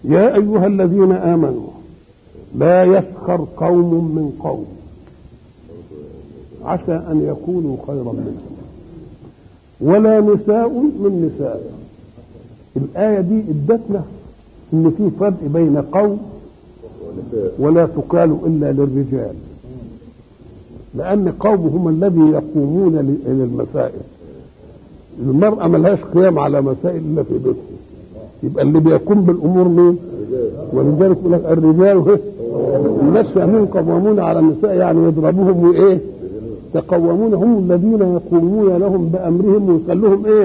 يا أيها الذين آمنوا لا يسخر قوم من قوم عسى أن يكونوا خيرا منهم ولا نساء من نساء الآية دي ادتنا إن في فرق بين قوم ولا تقال إلا للرجال لأن قوم هم الذي يقومون للمسائل المرأة ملهاش قيام على مسائل إلا في بيتها يبقى اللي بيقوم بالأمور مين؟ ولذلك يقول لك الرجال الناس فاهمين قوامون على النساء يعني يضربوهم وإيه؟ يقومون هم الذين يقومون لهم بأمرهم ويخلوهم إيه؟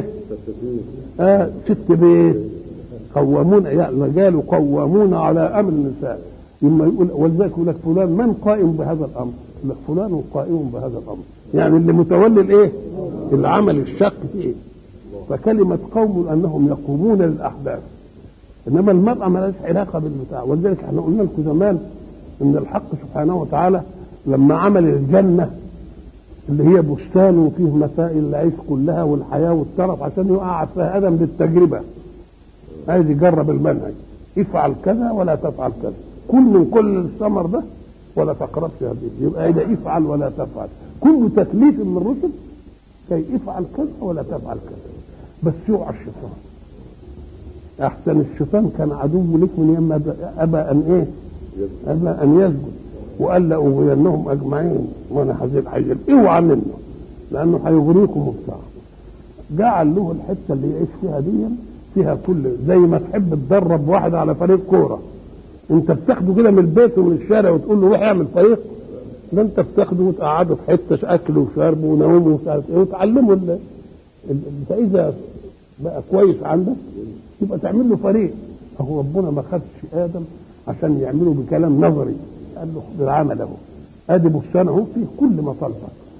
آه ست بيت قوامون يعني الرجال قوامون على أمر النساء لما يقول ولذلك يقول لك فلان من قائم بهذا الأمر؟ يقول لك فلان قائم بهذا الأمر يعني اللي متولي الإيه؟ العمل الشق فيه فكلمة قوم أنهم يقومون للأحداث إنما المرأة ما لهاش علاقة بالبتاع ولذلك احنا قلنا لكم زمان إن الحق سبحانه وتعالى لما عمل الجنة اللي هي بستان وفيه مسائل العيش كلها والحياة والترف عشان يقعد فيها آدم للتجربة عايز يجرب المنهج افعل كذا ولا تفعل كذا كل من كل الثمر ده ولا تقربش هذه يبقى إذا افعل ولا تفعل كل تكليف من الرسل كي افعل كذا ولا تفعل كذا بس يقع الشيطان احسن الشيطان كان عدو لك من يما ابى ان ايه ابى ان يسجد وقال لاغوينهم اجمعين وانا هزيد حيل اوعى منه لانه هيغريكم وبتاع جعل له الحته اللي يعيش فيها دي فيها كل زي ما تحب تدرب واحد على فريق كوره انت بتاخده كده من البيت ومن الشارع وتقول له روح اعمل فريق ده انت بتاخده وتقعده في حته اكل وشرب ونوم ومش عارف ايه وتعلمه ال... ال... فاذا بقى كويس عندك يبقى تعمل له فريق فهو ربنا ما خدش ادم عشان يعمله بكلام نظري قال له خذ العمل اهو ادي بستان اهو فيه كل مطالبك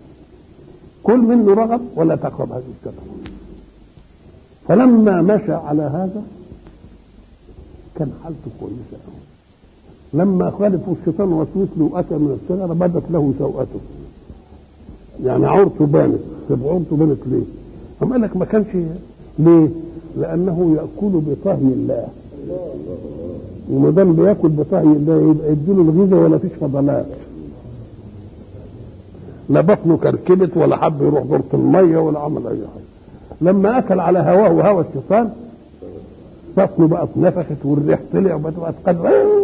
كل منه رغب ولا تقرب هذه الشجره فلما مشى على هذا كان حالته كويسه قوي لما خالفوا الشيطان وسوس له أكل من الشجرة بدت له سوءته يعني عورته بانت طب عورته بانت ليه؟ أم قال لك ما كانش ليه؟ لأنه يأكل بطهي الله وما دام بياكل بطهي الله يبقى يديله الغذاء ولا فيش فضلات لا بطنه كركبت ولا حب يروح دورة المية ولا عمل أي حاجة لما أكل على هواه وهوى الشيطان بطنه بقت نفخت والريح طلع وبقت قد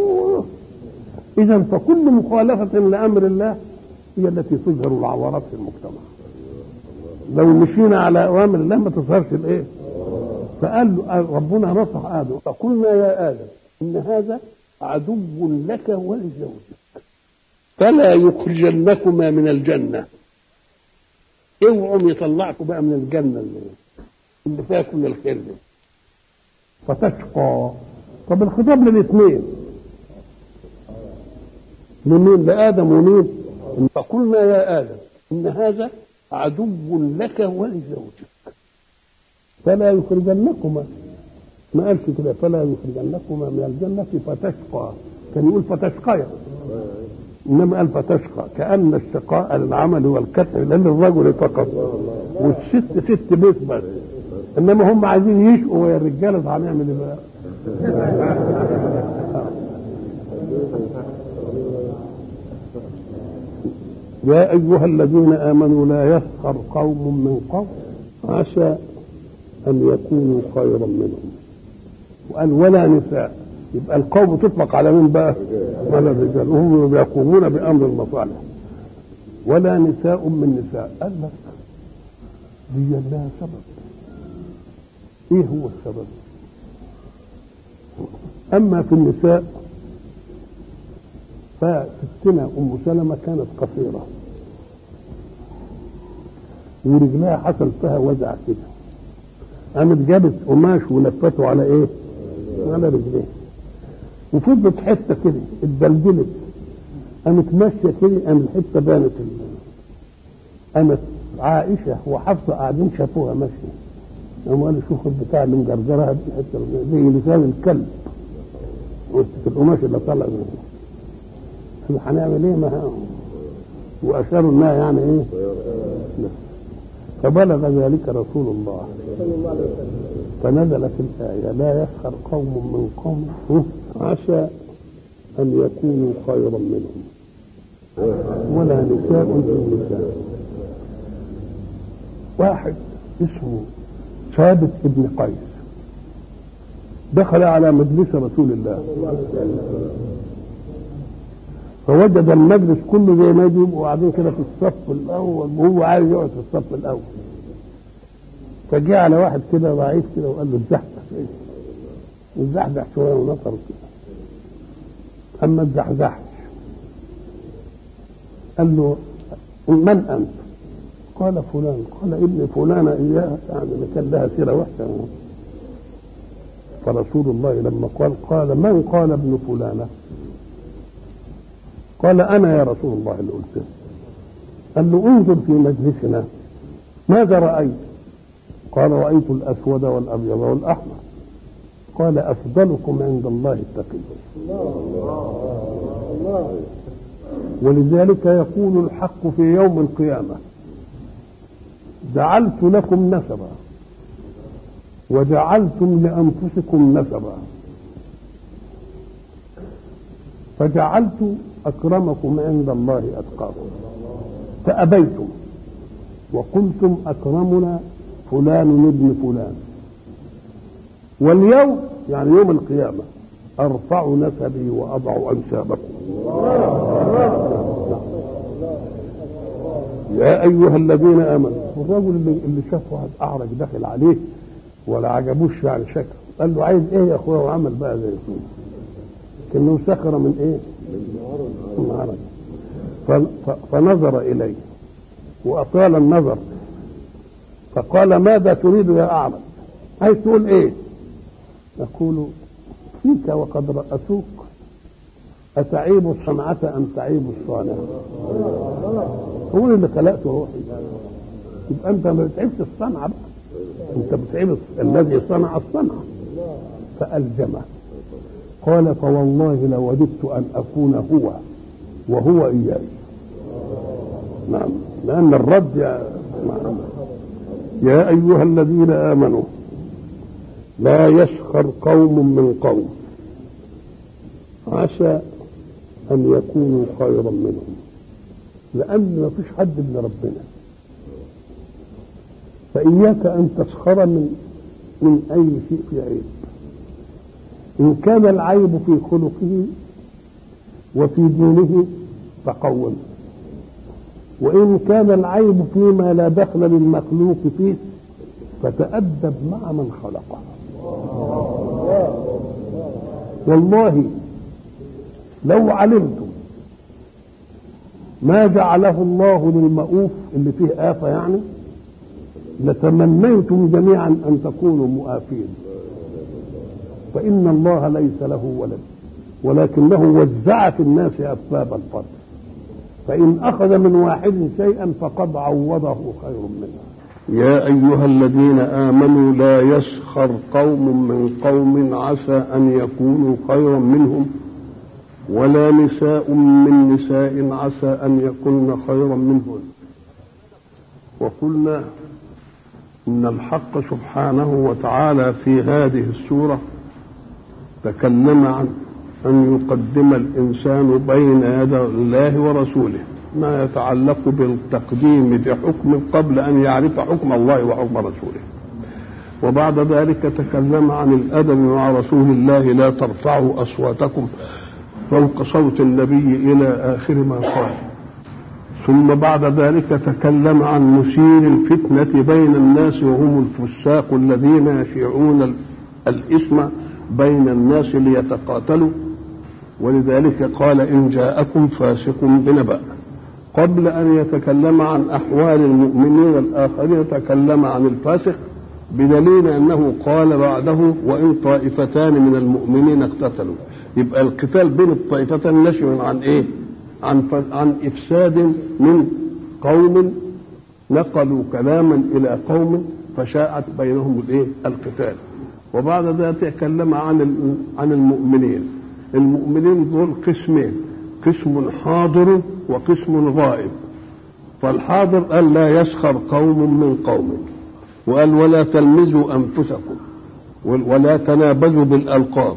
إذا فكل مخالفة لأمر الله هي التي تظهر العورات في المجتمع. لو مشينا على أوامر الله ما تظهرش الإيه؟ فقال له ربنا نصح آدم فقلنا يا آدم إن هذا عدو لك ولزوجك فلا يخرجنكما من الجنة اوعوا يطلعكم بقى من الجنة اللي, اللي فيها كل الخير ده فتشقى طب الخطاب للاثنين لمين لآدم ومين فقلنا يا آدم إن هذا عدو لك ولزوجك فلا يخرجنكما ما قالش كده فلا يخرجنكما من الجنة فتشقى كان يقول فتشقيا إنما قال فتشقى كأن الشقاء للعمل والكسر للرجل فقط والست ست بيت بس إنما هم عايزين يشقوا ويا الرجالة هنعمل إيه بقى؟ يا أيها الذين آمنوا لا يسخر قوم من قوم عسى أن يكونوا خيرا منهم وقال ولا نساء يبقى القوم تطلق على من بقى؟ على الرجال وهم يقومون بأمر المصالح ولا نساء من نساء قال لك دي لها سبب ايه هو السبب؟ اما في النساء فستنا ام سلمه كانت قصيره ورجلها حصل فيها وجع كده قامت جابت قماش ولفته على ايه؟ على رجليها وفضلت حته كده اتبلدلت قامت ماشيه كده قام الحته بانت قامت عائشه وحفصه قاعدين شافوها ماشيه قاموا قالوا شوفوا البتاع اللي مجرجرها دي الحته زي لسان الكلب في القماش اللي طلع منه هنعمل ايه ما واشاروا انها يعني ايه فبلغ ذلك رسول الله فنزلت الآية لا يسخر قوم من قوم عسى أن يكونوا خيرا منهم ولا نساء من نساء واحد اسمه ثابت ابن قيس دخل على مجلس رسول الله فوجد المجلس كله زي ما يبقوا قاعدين كده في الصف الاول وهو عايز يقعد في الصف الاول فجاء على واحد كده ضعيف كده وقال له اتزحزح اتزحزح شويه ونصر كده اما اتزحزحش قال له من انت؟ قال فلان قال ابن فلانة إياه يعني اللي كان لها سيرة وحشة فرسول الله لما قال قال من قال ابن فلانة قال أنا يا رسول الله اللي قلت قال له انظر في مجلسنا ماذا رأيت قال رأيت الأسود والأبيض والأحمر قال أفضلكم عند الله التقي ولذلك يقول الحق في يوم القيامه جعلت لكم نسبا وجعلتم لانفسكم نسبا فجعلت اكرمكم عند الله اتقاكم فابيتم وقلتم اكرمنا فلان ابن فلان واليوم يعني يوم القيامه ارفع نسبي واضع انسابكم يا ايها الذين امنوا الرجل اللي, اللي شاف واحد اعرج داخل عليه ولا عجبوش يعني شكله قال له عايز ايه يا اخويا وعمل بقى زي يسوع كانه سخر من ايه؟ من عرج فنظر اليه واطال النظر فقال ماذا تريد يا اعرج؟ عايز تقول ايه؟ يقول فيك وقد رأسوك أتعيب الصنعة أم تعيب الصانع؟ هو اللي خلقته روحي يبقى أنت ما بتعيبش الصنعة بقى أنت بتعيب الذي صنع الصنعة فألزمه قال فوالله لوددت أن أكون هو وهو إياي نعم لأن الرد يا نعم. يا أيها الذين آمنوا لا يسخر قوم من قوم عسى أن يكونوا خيرا منهم لأن ما فيش حد من ربنا فإياك أن تسخر من من أي شيء في عيب إن كان العيب في خلقه وفي دينه فقوم وإن كان العيب فيما لا دخل للمخلوق فيه فتأدب مع من خلقه والله لو علمتم ما جعله الله للمؤوف اللي فيه آفة يعني لتمنيتم جميعا أن تكونوا مؤافين فإن الله ليس له ولد ولكنه وزع في الناس أسباب الفضل فإن أخذ من واحد شيئا فقد عوضه خير منه يا أيها الذين آمنوا لا يسخر قوم من قوم عسى أن يكونوا خيرا منهم ولا نساء من نساء عسى أن يكن خيرا منهن وقلنا إن الحق سبحانه وتعالى في هذه السورة تكلم عن أن يقدم الإنسان بين يدي الله ورسوله ما يتعلق بالتقديم بحكم قبل أن يعرف حكم الله وحكم رسوله وبعد ذلك تكلم عن الأدب مع رسول الله لا ترفعوا أصواتكم فوق صوت النبي إلى آخر ما قال ثم بعد ذلك تكلم عن مثير الفتنة بين الناس وهم الفساق الذين يشيعون الإثم بين الناس ليتقاتلوا ولذلك قال إن جاءكم فاسق بنبأ قبل أن يتكلم عن أحوال المؤمنين الآخرين تكلم عن الفاسق بدليل أنه قال بعده وإن طائفتان من المؤمنين اقتتلوا يبقى القتال بين الطائفتين نشأ عن إيه؟ عن عن إفساد من قوم نقلوا كلاما إلى قوم فشاءت بينهم الإيه؟ القتال وبعد ذلك تكلم عن عن المؤمنين المؤمنين دول قسمين قسم حاضر وقسم غائب فالحاضر قال لا يسخر قوم من قوم وقال ولا تلمزوا انفسكم ولا تنابزوا بالالقاب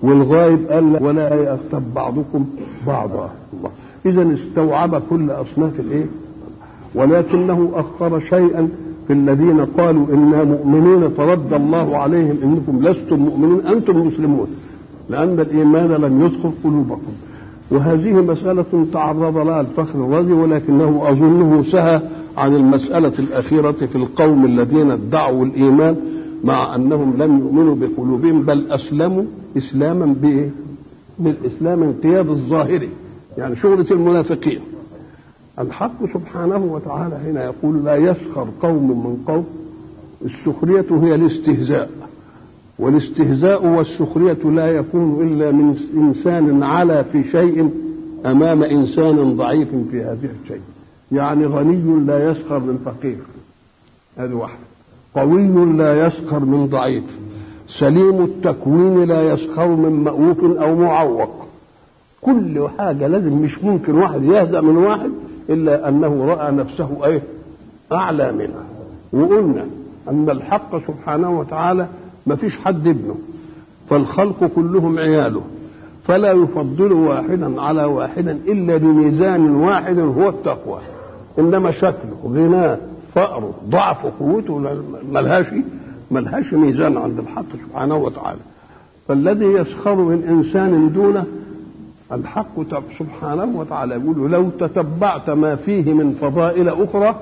والغائب قال ولا يغتب بعضكم بعضا الله اذا استوعب كل اصناف الايه ولكنه اخر شيئا في الذين قالوا انا مؤمنون فرد الله عليهم انكم لستم مؤمنين انتم مسلمون لان الايمان لم يدخل قلوبكم وهذه مسألة تعرض لها الفخر الرازي ولكنه أظنه سهى عن المسألة الأخيرة في القوم الذين ادعوا الإيمان مع أنهم لم يؤمنوا بقلوبهم بل أسلموا إسلاما بإيه؟ بالإسلام انقياد الظاهري يعني شغلة المنافقين الحق سبحانه وتعالى هنا يقول لا يسخر قوم من قوم السخرية هي الاستهزاء والاستهزاء والسخرية لا يكون إلا من إنسان علا في شيء أمام إنسان ضعيف في هذه الشيء يعني غني لا يسخر من فقير هذه واحدة قوي لا يسخر من ضعيف سليم التكوين لا يسخر من مأوف أو معوق كل حاجة لازم مش ممكن واحد يهزأ من واحد إلا أنه رأى نفسه إيه أعلى منه وقلنا أن الحق سبحانه وتعالى ما فيش حد ابنه فالخلق كلهم عياله فلا يفضل واحدا على واحدا الا بميزان واحد هو التقوى انما شكله غناه فقره ضعفه قوته ملهاش ملهاش ميزان عند الحق سبحانه وتعالى فالذي يسخر من انسان دونه الحق سبحانه وتعالى يقول لو تتبعت ما فيه من فضائل اخرى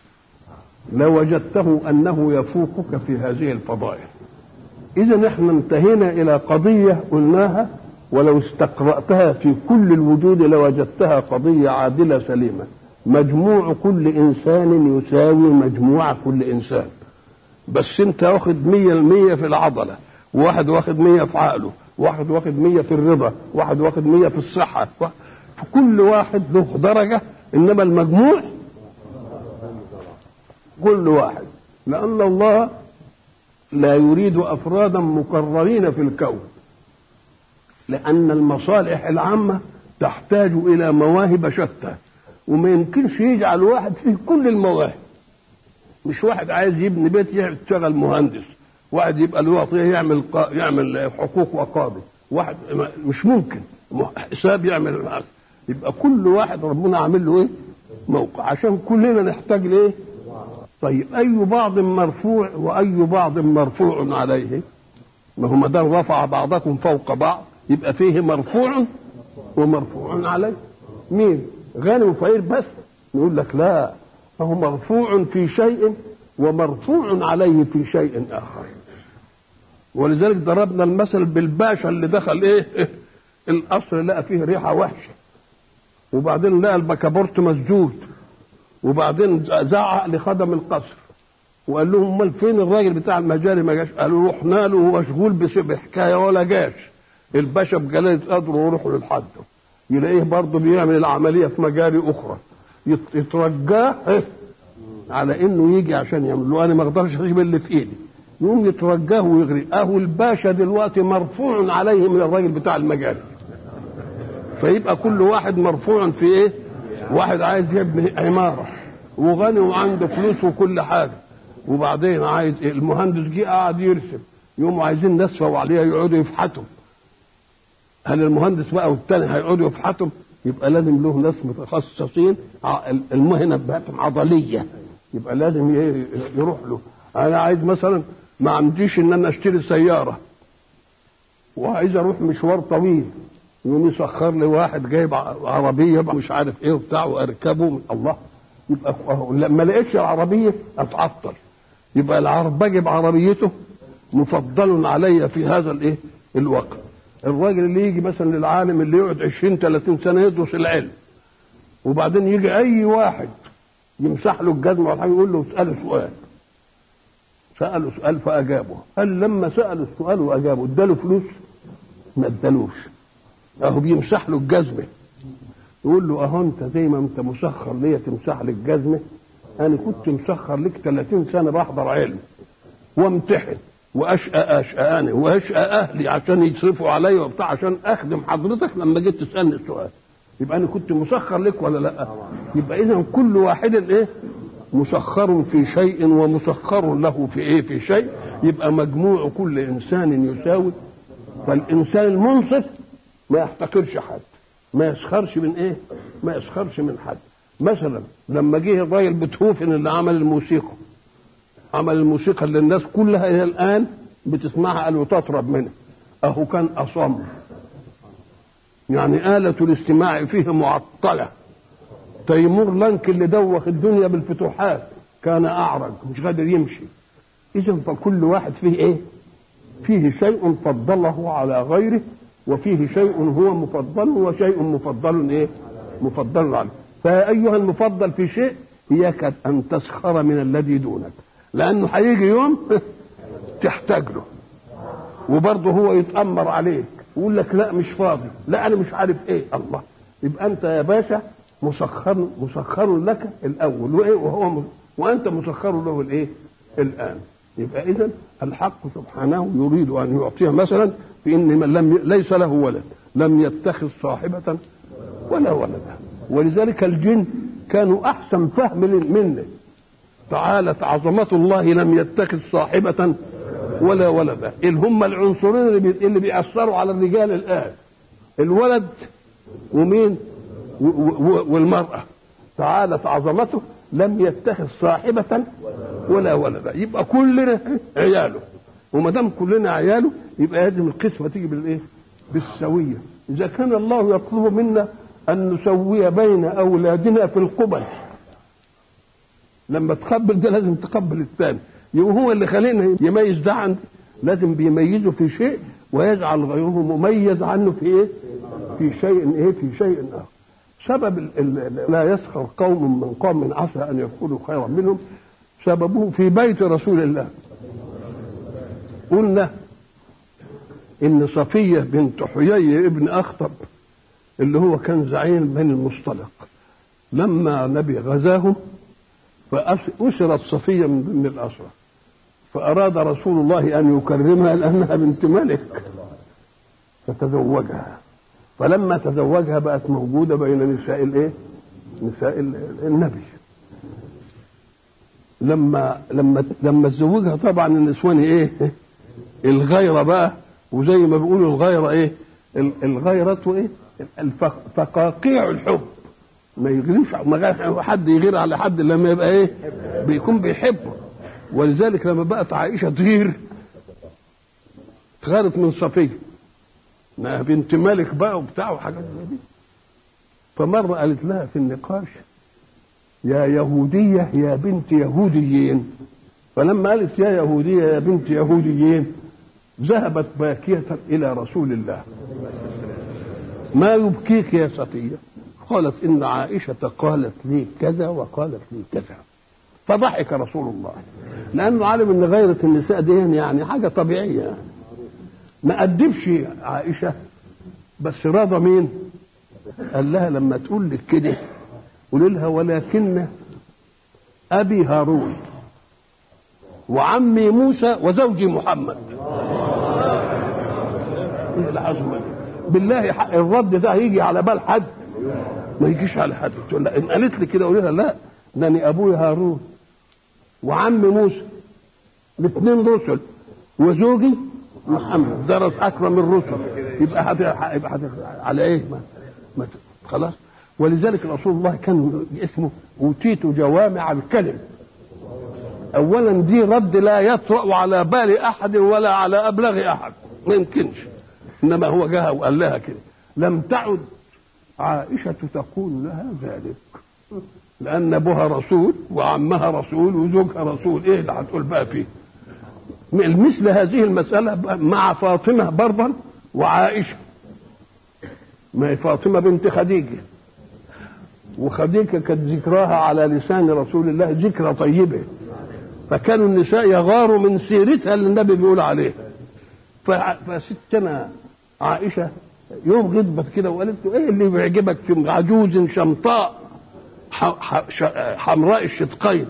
لوجدته انه يفوقك في هذه الفضائل إذا احنا انتهينا إلى قضية قلناها ولو استقرأتها في كل الوجود لوجدتها قضية عادلة سليمة مجموع كل إنسان يساوي مجموع كل إنسان بس أنت واخد مية المية في العضلة واحد واخد مية في عقله واحد واخد مية في الرضا واحد واخد مية في الصحة في كل واحد له درجة إنما المجموع كل واحد لأن الله لا يريد افرادا مكررين في الكون لان المصالح العامه تحتاج الى مواهب شتى وما يمكنش يجعل واحد فيه كل المواهب مش واحد عايز يبني بيت يشتغل مهندس واحد يبقى له وصيه يعمل قا... يعمل حقوق وقاضي واحد مش ممكن حساب يعمل يبقى كل واحد ربنا عامل له ايه موقع عشان كلنا نحتاج لايه طيب أي بعض مرفوع وأي بعض مرفوع عليه ما هو ما دام رفع بعضكم فوق بعض يبقى فيه مرفوع ومرفوع عليه مين غني وفقير بس نقول لك لا فهو مرفوع في شيء ومرفوع عليه في شيء آخر ولذلك ضربنا المثل بالباشا اللي دخل ايه, إيه القصر لقى فيه ريحة وحشة وبعدين لقى البكابورت مسدود وبعدين زعق لخدم القصر وقال لهم امال فين الراجل بتاع المجاري ما جاش قالوا رحنا له وهو مشغول بحكايه ولا جاش الباشا بجلاله قدره وروحوا للحد يلاقيه برضه بيعمل العمليه في مجاري اخرى يترجاه إيه؟ على انه يجي عشان يعمل له انا ما اقدرش اجيب اللي في ايدي يقوم يترجاه ويغري اهو الباشا دلوقتي مرفوع عليه من الراجل بتاع المجاري فيبقى كل واحد مرفوع في ايه واحد عايز يبني عمارة وغني وعنده فلوس وكل حاجة وبعدين عايز المهندس جه قاعد يرسم يقوموا عايزين ناس فوق عليها يقعدوا يفحتوا هل المهندس بقى والتاني هيقعدوا يفحتوا يبقى لازم له ناس متخصصين المهنة بتاعتهم عضلية يبقى لازم يروح له انا عايز مثلا ما عنديش ان انا اشتري سيارة وعايز اروح مشوار طويل يقوم يسخر لي واحد جايب عربيه مش عارف ايه وبتاع واركبه من الله يبقى لما لقيتش العربيه اتعطل يبقى العرباجي بعربيته مفضل علي في هذا الايه الوقت الراجل اللي يجي مثلا للعالم اللي يقعد 20 30 سنه يدرس العلم وبعدين يجي اي واحد يمسح له الجزمه ولا حاجه يقول له اساله سؤال ساله سؤال فاجابه قال لما ساله السؤال واجابه اداله فلوس ما ادالوش اهو بيمسح له الجزمه يقول له اهو انت زي ما انت مسخر ليا تمسح لي الجزمه انا كنت مسخر لك 30 سنه بحضر علم وامتحن واشقى اشقى انا واشقى اهلي عشان يصرفوا عليا وبتاع عشان اخدم حضرتك لما جيت تسالني السؤال يبقى انا كنت مسخر لك ولا لا يبقى اذا كل واحد ايه مسخر في شيء ومسخر له في ايه في شيء يبقى مجموع كل انسان يساوي فالانسان المنصف ما يحتقرش حد ما يسخرش من ايه ما يسخرش من حد مثلا لما جه الراجل بيتهوفن اللي عمل الموسيقى عمل الموسيقى اللي الناس كلها الى الان بتسمعها قال وتطرب منها اهو كان اصم يعني آلة الاستماع فيه معطلة تيمور لانك اللي دوخ الدنيا بالفتوحات كان أعرج مش قادر يمشي إذا فكل واحد فيه إيه؟ فيه شيء فضله على غيره وفيه شيء هو مفضل وشيء مفضل إيه؟ مفضل عليه فيا أيها المفضل في شيء إياك أن تسخر من الذي دونك لأنه هيجي يوم تحتاج له وبرضه هو يتأمر عليك يقول لك لا مش فاضي لا انا مش عارف ايه الله يبقى انت يا باشا مسخر مسخر لك الاول وايه وهو م... وانت مسخر له الايه الان يبقى اذا الحق سبحانه يريد ان يعطيه مثلا في ان من لم ليس له ولد لم يتخذ صاحبة ولا ولدا ولذلك الجن كانوا احسن فهم منه تعالت عظمة الله لم يتخذ صاحبة ولا ولدا اللي هم العنصرين اللي, بي... اللي بيأثروا على الرجال الآن الولد ومين و... و... والمرأة تعالت عظمته لم يتخذ صاحبة ولا ولدا يبقى كلنا عياله وما دام كلنا عياله يبقى لازم القسمة تيجي بالايه؟ بالسوية إذا كان الله يطلب منا أن نسوي بين أولادنا في القبل لما تقبل ده لازم تقبل الثاني يبقى هو اللي خلينا يميز ده عن لازم بيميزه في شيء ويجعل غيره مميز عنه في ايه؟ في شيء ايه؟ في شيء اخر. سبب ال ال لا يسخر قوم من قوم عسى ان يكونوا خيرا منهم سببه في بيت رسول الله. قلنا ان صفيه بنت حيي ابن اخطب اللي هو كان زعيم بني المصطلق لما نبي غزاهم فأسرت صفية من ضمن الأسرة فأراد رسول الله أن يكرمها لأنها بنت ملك فتزوجها فلما تزوجها بقت موجودة بين نساء الإيه؟ نساء النبي لما لما لما تزوجها طبعا النسوان ايه؟ الغيرة بقى وزي ما بيقولوا الغيرة ايه؟ الغيرة ايه؟ فقاقيع الحب ما يغيرش ما حد يغير على حد لما يبقى ايه بيكون بيحبه ولذلك لما بقت عائشه تغير اتغيرت من صفيه انها بنت ملك بقى وبتاع وحاجات زي دي فمره قالت لها في النقاش يا يهوديه يا بنت يهوديين فلما قالت يا يهوديه يا بنت يهوديين ذهبت باكيه الى رسول الله ما يبكيك يا صفيه قالت إن عائشة قالت لي كذا وقالت لي كذا فضحك رسول الله لأنه عالم إن غيرة النساء دي يعني حاجة طبيعية يعني. ما أدبش عائشة بس راضى مين؟ قال لها لما تقول لك كده قول لها ولكن أبي هارون وعمي موسى وزوجي محمد ايه العظمه بالله حق الرد ده هيجي على بال حد ما يجيش على حد تقول لا ان قالت لي كده اقول لها لا انني ابوي هارون وعمي موسى الاثنين رسل وزوجي محمد درس اكرم الرسل يبقى حد يبقى حد على ايه ما, ما خلاص ولذلك رسول الله كان اسمه اوتيت جوامع الكلم اولا دي رد لا يطرا على بال احد ولا على ابلغ احد ما يمكنش انما هو جاء وقال لها كده لم تعد عائشة تقول لها ذلك لأن أبوها رسول وعمها رسول وزوجها رسول إيه اللي هتقول بقى فيه مثل هذه المسألة مع فاطمة برضا وعائشة ما هي فاطمة بنت خديجة وخديجة كانت ذكراها على لسان رسول الله ذكرى طيبة فكانوا النساء يغاروا من سيرتها اللي النبي بيقول عليه فستنا عائشة يوم غضبت كده وقالت له ايه اللي بيعجبك في عجوز شمطاء حمراء الشدقين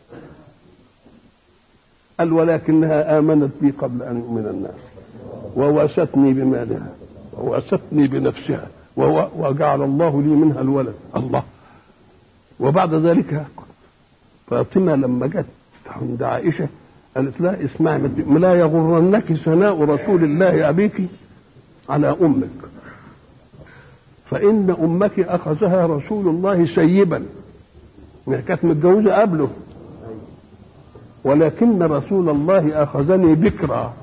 قال ولكنها آمنت بي قبل أن يؤمن الناس وواستني بمالها وواستني بنفسها وجعل الله لي منها الولد الله وبعد ذلك فاطمة لما جت عند عائشة قالت لها اسمعي لا يغرنك ثناء رسول الله أبيك على أمك فإن أمك أخذها رسول الله سيبا كانت متجوزة قبله ولكن رسول الله أخذني بكرا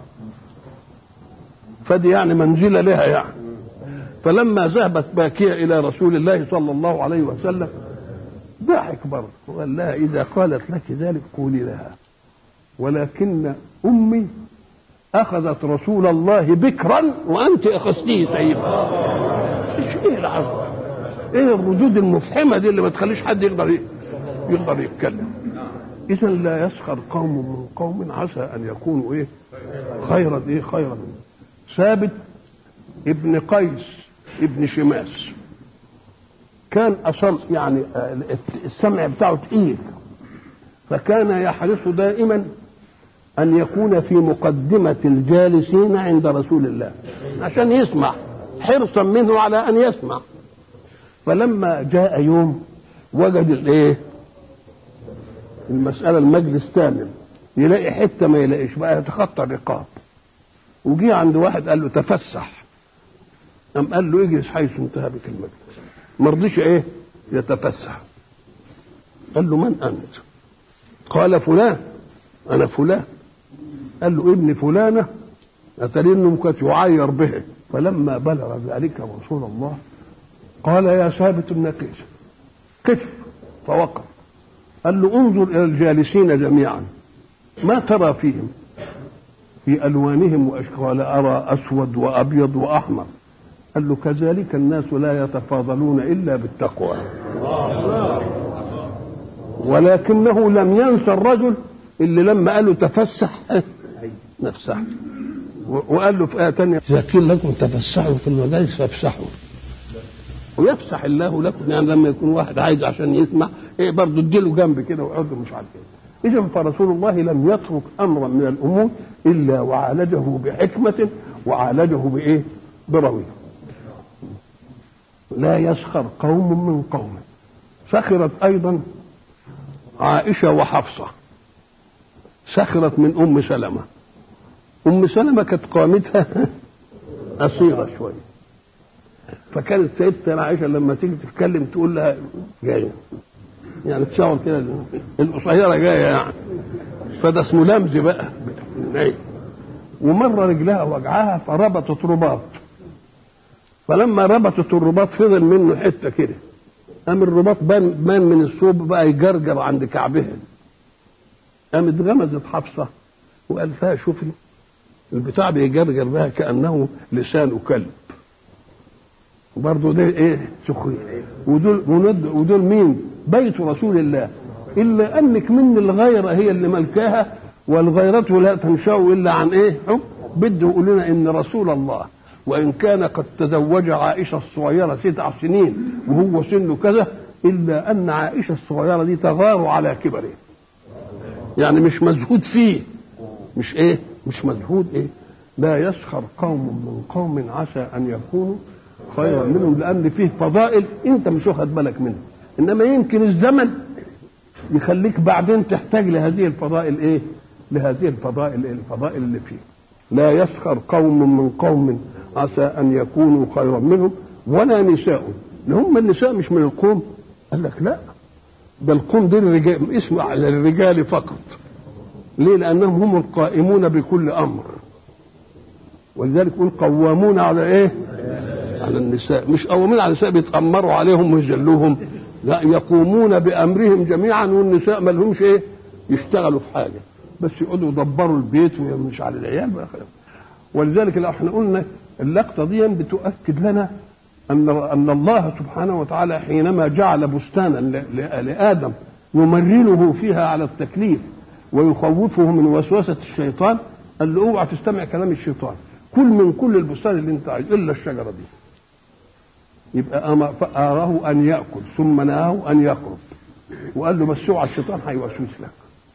فدي يعني منزلة لها يعني فلما ذهبت باكية إلى رسول الله صلى الله عليه وسلم ضحك برضه وقال لها إذا قالت لك ذلك قولي لها ولكن أمي أخذت رسول الله بكرا وأنت أخذتيه سيبا إيه العظمة إيه الردود المفحمة دي اللي ما تخليش حد يقدر يقدر يتكلم إذا لا يسخر قوم من قوم عسى أن يكونوا إيه خيرا إيه خيرا ثابت ابن قيس ابن شماس كان أصم يعني السمع بتاعه تقيل فكان يحرص دائما أن يكون في مقدمة الجالسين عند رسول الله عشان يسمع حرصا منه على أن يسمع فلما جاء يوم وجد الايه المسألة المجلس تامم يلاقي حتة ما يلاقيش بقى يتخطى الرقاب وجي عند واحد قال له تفسح قام قال له اجلس حيث انتهى بك المجلس ما رضيش ايه يتفسح قال له من انت قال فلان انا فلان قال له ابن فلانه اتري انه كانت يعاير به فلما بلغ ذلك رسول الله قال يا ثابت بن قيس قف فوقف قال له انظر الى الجالسين جميعا ما ترى فيهم في الوانهم واشكال ارى اسود وابيض واحمر قال له كذلك الناس لا يتفاضلون الا بالتقوى ولكنه لم ينسى الرجل اللي لما قال له تفسح نفسح وقال له في آية تانية إذا قيل لكم تفسحوا في المجالس فافسحوا ويفسح الله لكم يعني لما يكون واحد عايز عشان يسمع ايه برضه اديله جنب كده ويقعد مش عارف ايه اذا فرسول الله لم يترك امرا من الامور الا وعالجه بحكمه وعالجه بايه؟ برويه لا يسخر قوم من قوم سخرت ايضا عائشه وحفصه سخرت من ام سلمه ام سلمه كانت قامتها قصيره شويه فكانت سيدتنا عائشه لما تيجي تتكلم تقول لها جايه يعني تشاور كده القصيره جايه يعني فده اسمه لمز بقى ومره رجلها وجعها فربطت رباط فلما ربطت الرباط فضل منه حته كده قام الرباط بان بان من الصوب بقى يجرجر عند كعبها قامت غمزت حفصه وقال فيها شوفي البتاع بيجرجر بها كانه لسان كلب برضه ده ايه سخريه ودول ودول مين بيت رسول الله الا انك من الغيره هي اللي ملكاها والغيرة لا تنشا الا عن ايه حب بده يقول لنا ان رسول الله وان كان قد تزوج عائشه الصغيره تسع سنين وهو سنه كذا الا ان عائشه الصغيره دي تغار على كبره يعني مش مزهود فيه مش ايه مش مزهود ايه لا يسخر قوم من قوم عسى ان يكونوا خيرا منهم لان فيه فضائل انت مش واخد بالك منها انما يمكن الزمن يخليك بعدين تحتاج لهذه الفضائل ايه لهذه الفضائل الفضائل اللي فيه لا يسخر قوم من قوم عسى ان يكونوا خيرا منهم ولا نساء هم النساء مش من القوم قال لك لا ده القوم دي الرجال اسمه على الرجال فقط ليه لانهم هم القائمون بكل امر ولذلك يقول قوامون على ايه على النساء مش قوامين على النساء بيتأمروا عليهم ويجلوهم لا يقومون بأمرهم جميعا والنساء ما لهمش ايه يشتغلوا في حاجة بس يقعدوا يدبروا البيت ومش على العيال ولذلك لو احنا قلنا اللقطة دي بتؤكد لنا أن أن الله سبحانه وتعالى حينما جعل بستانا لآدم يمرنه فيها على التكليف ويخوفه من وسوسة الشيطان قال له اوعى تستمع كلام الشيطان كل من كل البستان اللي انت عايز الا الشجره دي يبقى أراه أن يأكل ثم نهاه أن يقرب وقال له بس اوعى الشيطان هيوسوس لك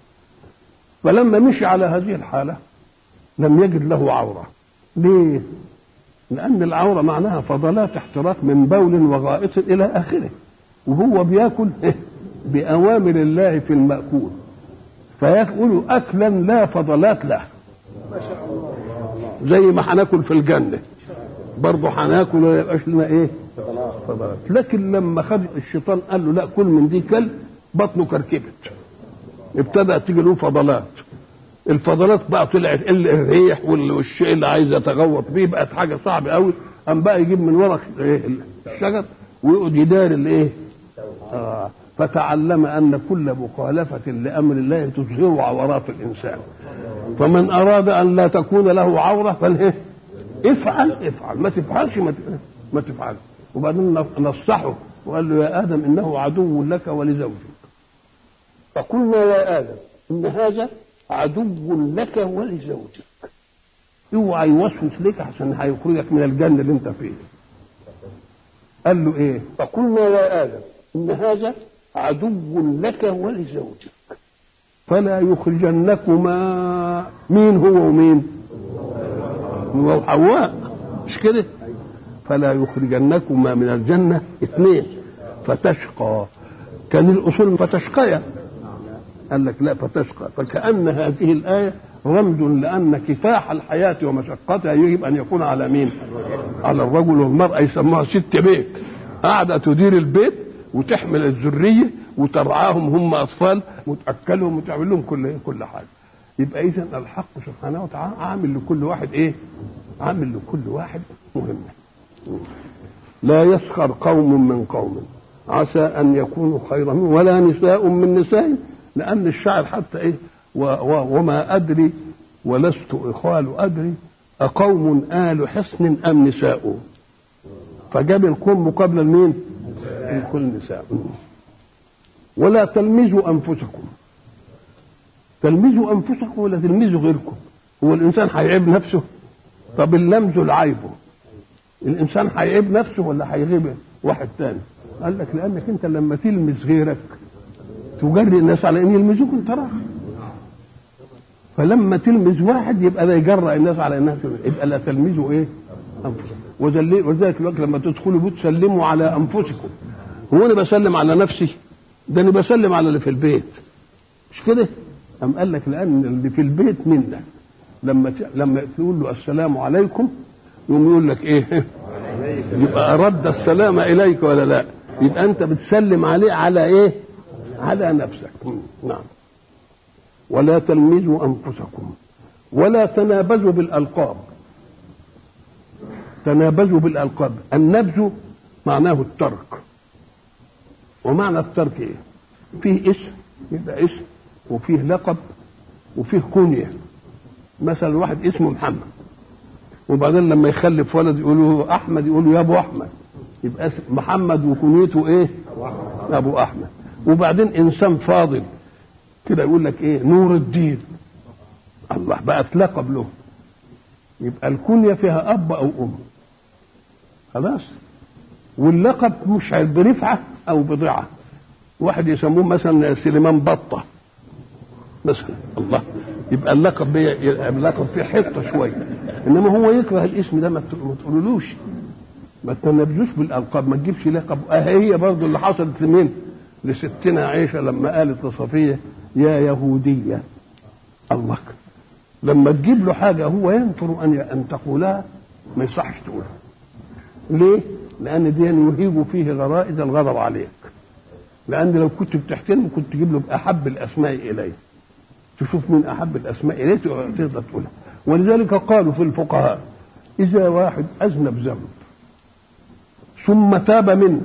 فلما مشي على هذه الحالة لم يجد له عورة ليه؟ لأن العورة معناها فضلات احتراق من بول وغائط إلى آخره وهو بياكل بأوامر الله في المأكول فيأكل أكلا لا فضلات له ما شاء الله زي ما هناكل في الجنة برضه هناكل ولا يبقاش لنا ايه فضلات لكن لما خد الشيطان قال له لا كل من دي كلب بطنه كركبت ابتدأت تيجي له فضلات الفضلات بقى طلعت الريح والشيء اللي عايز يتغوط بيه بقت حاجه صعبه قوي قام بقى يجيب من ورق الشجر ويقعد يدار الايه آه فتعلم ان كل مخالفه لامر الله تظهر عورات الانسان فمن اراد ان لا تكون له عوره فالايه افعل افعل ما تفعلش ما ما تفعل وبعدين نصحه وقال له يا ادم انه عدو لك ولزوجك فقلنا يا ادم ان هذا عدو لك ولزوجك اوعى يوسوس لك عشان هيخرجك من الجنه اللي انت فيه قال له ايه فقلنا يا ادم ان هذا عدو لك ولزوجك فلا يخرجنكما مين هو ومين هو وحواء مش كده فلا يخرجنكما من الجنة اثنين فتشقى كان الأصول فتشقيا قال لك لا فتشقى فكأن هذه الآية رمز لأن كفاح الحياة ومشقتها يجب أن يكون على مين على الرجل والمرأة يسموها ست بيت قاعدة تدير البيت وتحمل الذرية وترعاهم هم أطفال وتأكلهم وتعمل لهم كل كل حاجة يبقى إذا الحق سبحانه وتعالى عامل لكل واحد إيه؟ عامل لكل واحد مهمة لا يسخر قوم من قوم عسى أن يكونوا خيرا منهم ولا نساء من نساء لأن الشاعر حتى إيه و و وما أدري ولست إخوال أدري أقوم آل حصن أم نساء فجاب القوم مقابل المين؟ الكل نساء ولا تلمزوا أنفسكم تلمزوا أنفسكم ولا تلمزوا غيركم هو الإنسان هيعيب نفسه طب اللمز العيبه الإنسان هيعيب نفسه ولا هيغيب واحد تاني قال لك لأنك أنت لما تلمس غيرك تجري الناس على ان يلمسوك انت راح فلما تلمس واحد يبقى ده يجرأ الناس على انها يبقى لا تلمسوا ايه؟ انفسكم وذلك الوقت لما تدخلوا بيوت سلموا على انفسكم هو انا بسلم على نفسي ده انا بسلم على اللي في البيت مش كده؟ قام قال لك لان اللي في البيت منك لما ت... لما تقول له السلام عليكم يقوم يقول لك ايه؟ يبقى رد السلام اليك ولا لا؟ يبقى انت بتسلم عليه على ايه؟ على نفسك نعم ولا تلمزوا انفسكم ولا تنابزوا بالالقاب تنابزوا بالالقاب النبذ معناه الترك ومعنى الترك ايه فيه اسم يبقى اسم وفيه لقب وفيه كنيه مثلا واحد اسمه محمد وبعدين لما يخلف ولد يقولوا احمد يقولوا يا ابو احمد يبقى اسم محمد وكنيته ايه ابو احمد وبعدين انسان فاضل كده يقول لك ايه نور الدين الله بقت لقب له يبقى الكنية فيها أب أو أم خلاص واللقب مش برفعة أو بضعة واحد يسموه مثلا سليمان بطة مثلا الله يبقى اللقب اللقب فيه حته شويه انما هو يكره الاسم ده ما تقولولوش ما تنبذوش بالالقاب ما تجيبش لقب اه هي برضه اللي حصلت لمين؟ لستنا عائشه لما قالت لصفيه يا يهوديه الله لما تجيب له حاجه هو ينفر ان ان تقولها ما يصحش تقولها ليه؟ لان دي يهيج فيه غرائز الغضب عليك لان لو كنت بتحترمه كنت تجيب له احب الاسماء اليه تشوف من احب الاسماء اليه تقدر تقولها ولذلك قالوا في الفقهاء اذا واحد اذنب ذنب ثم تاب منه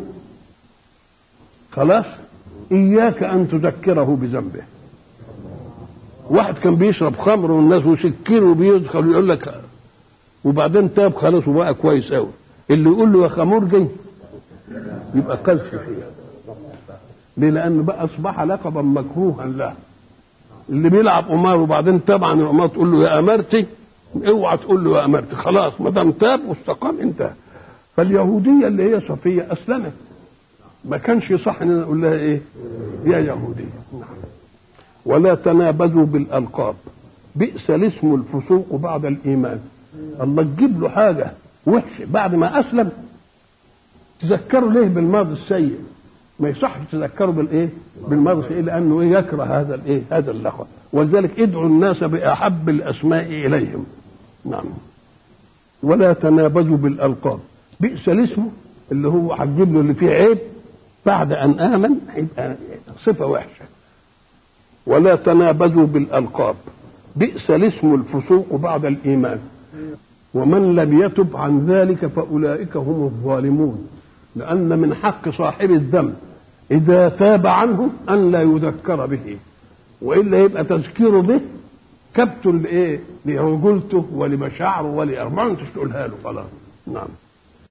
خلاص اياك ان تذكره بذنبه واحد كان بيشرب خمر والناس وسكينه وبيدخل ويقول لك وبعدين تاب خلاص وبقى كويس قوي اللي يقول له يا خمرجي يبقى قذف فيه ليه لان بقى اصبح لقبا مكروها له اللي بيلعب قمار وبعدين تاب عن القمار تقول له يا امرتي اوعى تقول له يا امرتي خلاص ما دام تاب واستقام انتهى فاليهوديه اللي هي صفيه اسلمت ما كانش يصح ان نقول لها ايه يا يهوديه نعم ولا تنابذوا بالالقاب بئس الاسم الفسوق بعد الايمان الله تجيب له حاجه وحشه بعد ما اسلم تذكروا ليه بالماضي السيء ما يصحش تذكروا بالايه بالماضي السيء لانه إيه يكره هذا الايه هذا اللقب ولذلك ادعوا الناس باحب الاسماء اليهم نعم ولا تنابزوا بالالقاب بئس الاسم اللي هو هتجيب له اللي فيه عيب بعد ان امن هيبقى صفه وحشه ولا تنابزوا بالالقاب بئس الاسم الفسوق بعد الايمان ومن لم يتب عن ذلك فاولئك هم الظالمون لان من حق صاحب الذنب اذا تاب عنه ان لا يذكر به والا يبقى تذكيره به كبت لايه لرجولته ولمشاعره ولارمانته تقولها له خلاص نعم